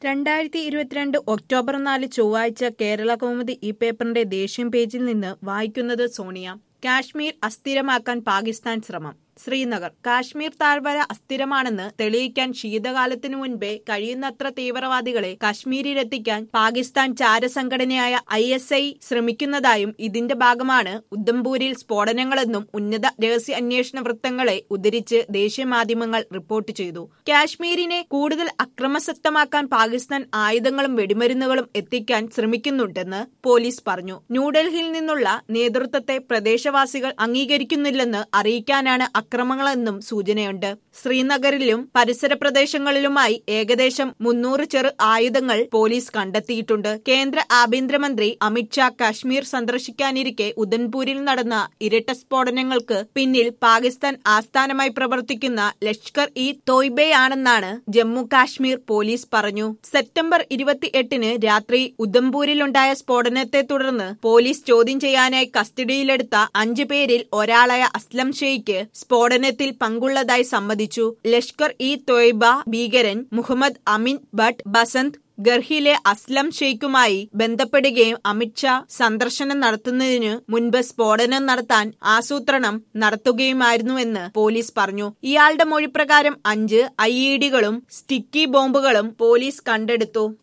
രണ്ടായിരത്തി ഇരുപത്തിരണ്ട് ഒക്ടോബർ നാല് ചൊവ്വാഴ്ച കേരള കൗമുദി ഈ പേപ്പറിന്റെ ദേശീയ പേജിൽ നിന്ന് വായിക്കുന്നത് സോണിയ കാശ്മീർ അസ്ഥിരമാക്കാൻ പാകിസ്ഥാൻ ശ്രമം ശ്രീനഗർ കാശ്മീർ താഴ്വര അസ്ഥിരമാണെന്ന് തെളിയിക്കാൻ ശീതകാലത്തിനു മുൻപേ കഴിയുന്നത്ര തീവ്രവാദികളെ കാശ്മീരിലെത്തിക്കാൻ പാകിസ്ഥാൻ ചാരസംഘടനയായ ഐ എസ് ഐ ശ്രമിക്കുന്നതായും ഇതിന്റെ ഭാഗമാണ് ഉദ്ധംപൂരിൽ സ്ഫോടനങ്ങളെന്നും ഉന്നത രഹസ്യ അന്വേഷണ വൃത്തങ്ങളെ ഉദ്ധരിച്ച് ദേശീയ മാധ്യമങ്ങൾ റിപ്പോർട്ട് ചെയ്തു കാശ്മീരിനെ കൂടുതൽ അക്രമസക്തമാക്കാൻ പാകിസ്ഥാൻ ആയുധങ്ങളും വെടിമരുന്നുകളും എത്തിക്കാൻ ശ്രമിക്കുന്നുണ്ടെന്ന് പോലീസ് പറഞ്ഞു ന്യൂഡൽഹിയിൽ നിന്നുള്ള നേതൃത്വത്തെ പ്രദേശവാസികൾ അംഗീകരിക്കുന്നില്ലെന്ന് അറിയിക്കാനാണ് അക്രമങ്ങളെന്നും സൂചനയുണ്ട് ശ്രീനഗറിലും പരിസര പ്രദേശങ്ങളിലുമായി ഏകദേശം മുന്നൂറ് ചെറു ആയുധങ്ങൾ പോലീസ് കണ്ടെത്തിയിട്ടുണ്ട് കേന്ദ്ര ആഭ്യന്തരമന്ത്രി അമിത്ഷാ കാശ്മീർ സന്ദർശിക്കാനിരിക്കെ ഉദൻപൂരിൽ നടന്ന ഇരട്ട സ്ഫോടനങ്ങൾക്ക് പിന്നിൽ പാകിസ്ഥാൻ ആസ്ഥാനമായി പ്രവർത്തിക്കുന്ന ലഷ്കർ ഇ തോയ്ബയാണെന്നാണ് ജമ്മു കാശ്മീർ പോലീസ് പറഞ്ഞു സെപ്റ്റംബർ ഇരുപത്തിയെട്ടിന് രാത്രി ഉദംപൂരിലുണ്ടായ സ്ഫോടനത്തെ തുടർന്ന് പോലീസ് ചോദ്യം ചെയ്യാനായി കസ്റ്റഡിയിലെടുത്ത അഞ്ചു പേരിൽ ഒരാളായ അസ്ലം ഷെയ്ഖ് സ്ഫോടനത്തിൽ പങ്കുള്ളതായി സമ്മതിച്ചു ലഷ്കർ ഇ തോയ്ബ ഭീകരൻ മുഹമ്മദ് അമിൻ ഭട്ട് ബസന്ത് ഗർഹിലെ അസ്ലം ഷെയ്ഖുമായി ബന്ധപ്പെടുകയും അമിത്ഷാ സന്ദർശനം നടത്തുന്നതിനു മുൻപ് സ്ഫോടനം നടത്താൻ ആസൂത്രണം നടത്തുകയുമായിരുന്നുവെന്ന് പോലീസ് പറഞ്ഞു ഇയാളുടെ മൊഴിപ്രകാരം അഞ്ച് ഐ ഇ ഡികളും സ്റ്റിക്കി ബോംബുകളും പോലീസ് കണ്ടെടുത്തു